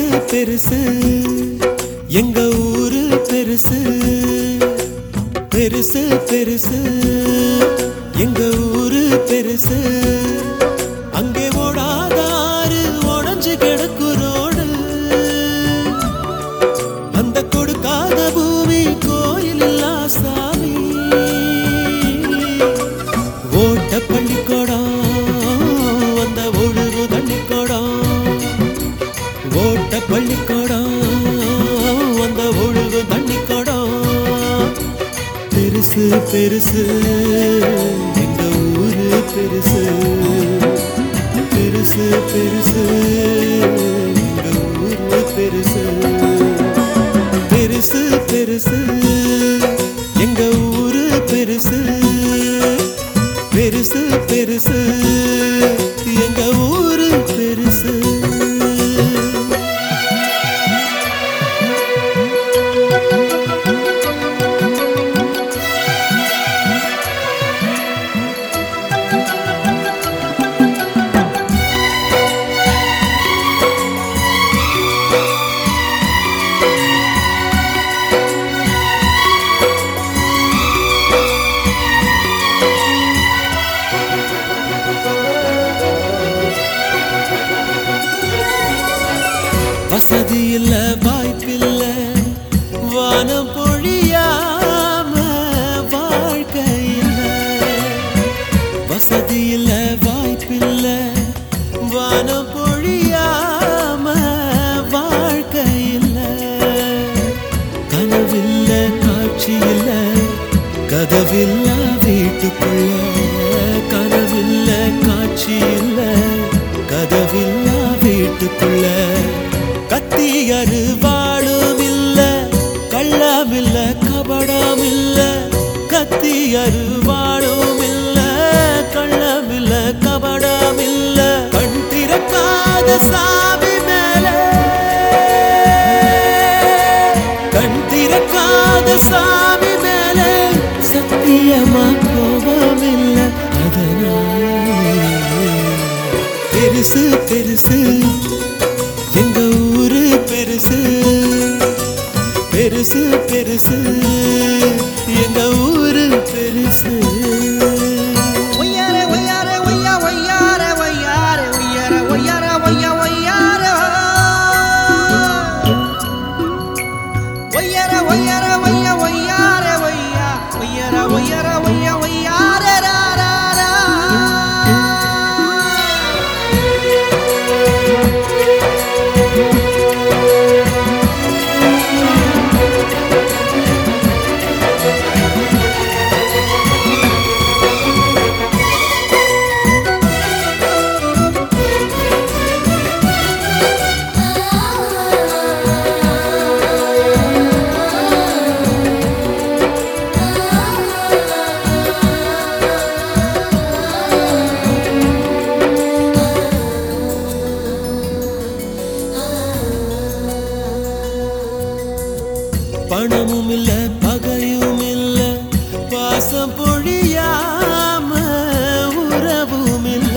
பெருசு எங்க ஊரு பெருசு பெருசு பெருசு எங்க ஊரு பெருசு அங்கே ஓடாதாரு உடஞ்சு கிடக்கு ரோடு அந்த கொடுக்காத பூமி கோயில் இல்லா சாமி ஓட்ட பள்ளிக்கூடம் அந்த ஒழுகு தண்ணிக்கூடம் ஓட்ட பள்ளிக்கூடம் அந்த ஒழுகு தண்ணிக்கூடம் பெருசு பெருசு எங்க ஊரு பெருசு பெருசு பெருசு எங்க ஊரு பெருசு பெருசு பெருசு எங்க ஊரு பெருசு பெருசு பெருசு எங்க ஊரு பெருசு வசதி இல்ல வாய்ப்பில்ல வானம் பொழியாம வாழ்க்கை இல்ல வசதி இல்ல வாய்ப்பில்ல வானம் பொழியாம வாழ்க்கை இல்ல கனவில்ல காட்சி இல்ல கதவில்ல வீட்டுக்குள்ள கனவில்ல காட்சி இல்ல கதவில்ல வீட்டுக்குள்ள கத்தி அருவாளும் இல்ல கள்ளம் இல்ல கபடம் இல்ல கத்தி அருவாளும் இல்ல கள்ளம் இல்ல கபடம் இல்ல கண் திறக்காத சாமி மேல கண் திறக்காத சாமி மேல சத்தியமா கோபம் இல்ல அதனால பெருசு பெருசு எங்க ஊரு பெருசு பெருசு பெருசு எங்க ஊரு பெருசு ஒய்யாரே ஒய்யாரே ஒய்யா ஒய்யாரே ஒய்யாரே ஒய்யாரே ஒய்யாரே ஒய்யா ஒய்யாரே ஒய்யாரே ஒய்யாரே ஒய்யா ஒய்யாரே ஒய்யா ஒய்யாரே ஒய்யாரே ஒய்யா ஒய்யாரே ரா ரா ரா பணமும் இல்ல பகையும் இல்ல பாசம் பொழியாம உறவும் இல்ல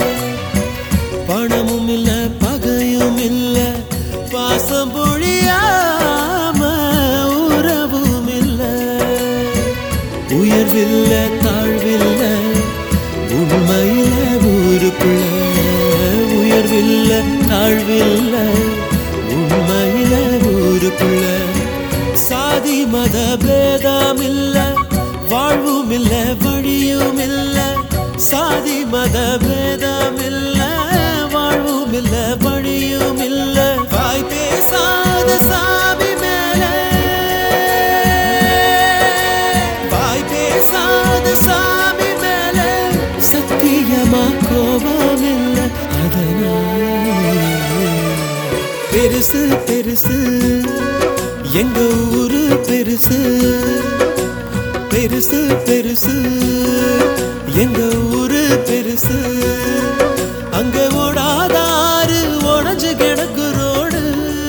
பணமும் இல்ல பகையும் இல்ல பாசம் பொழியாம உறவும் இல்ல உயர்வில்ல தாழ்வில்ல உண்மையில ஊருக்குள்ள உயர்வில்ல தாழ்வில்ல உண்மையில ஊருக்குள்ள சாதி மத பேதம் இல்ல வாழ்வும் இல்ல வழியும் இல்ல சாதி மத பேதம் இல்ல வாழ்வும் இல்ல வழியும் இல்ல வாய் பேசாத சாமி மேல வாய் பேசாத சாமி மேல சத்தியமா கோபம் இல்ல அதனால பெருசு பெருசு எங்க ஊரு பெருசு பெருசு பெருசு எங்க ஊரு பெருசு அங்க ஓடாதாரு உடஞ்சு கிடக்கு ரோடு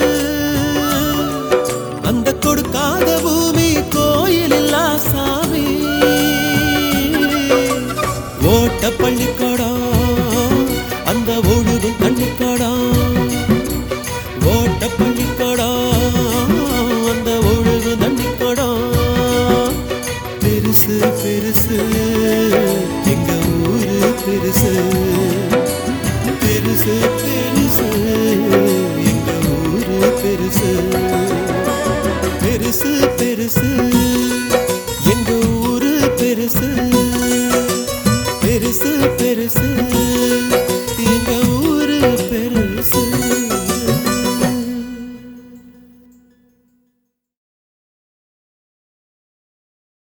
அந்த கொடுக்காத பூமி கோயில் இல்லா சாமி ஓட்ட பள்ளிக்கூடம் அந்த ஒழுகும் தண்ணிக்கூடம் ஓட்ட பெருசு